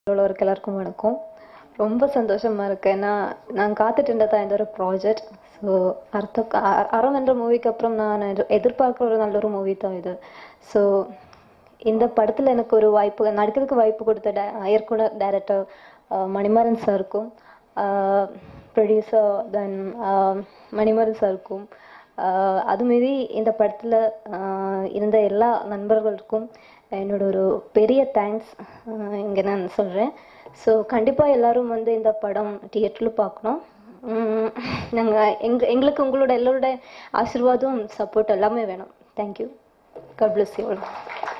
உள்ளவருக்கு எல்லாருக்கும் வணக்கம் ரொம்ப சந்தோஷமா இருக்கு ஏன்னா நான் காத்துட்டு இருந்ததா இந்த ஒரு ப்ராஜெக்ட் ஸோ அர்த்த அ- அறம் என்ற மூவிக்கு அப்புறம் நான் எதிர்- எதிர்பார்க்குற ஒரு நல்ல ஒரு மூவி தான் இது ஸோ இந்த படத்தில் எனக்கு ஒரு வாய்ப்பு நடிக்கிறதுக்கு வாய்ப்பு கொடுத்த ட- இயக்குனர் டைரக்டர் மணிமாறன் சாருக்கும் ப்ரொடியூசர் தென் மணிமாறன் சாருக்கும் ஆஹ் அது மீறி இந்த படத்தில் இருந்த எல்லா நண்பர்களுக்கும் என்னோட ஒரு பெரிய தேங்க்ஸ் இங்கே நான் சொல்கிறேன் ஸோ கண்டிப்பாக எல்லாரும் வந்து இந்த படம் தியேட்டரில் பார்க்கணும் நாங்கள் எங்க எங்களுக்கு உங்களோட எல்லோருடைய ஆசீர்வாதம் சப்போர்ட் எல்லாமே வேணும் thank you God bless you all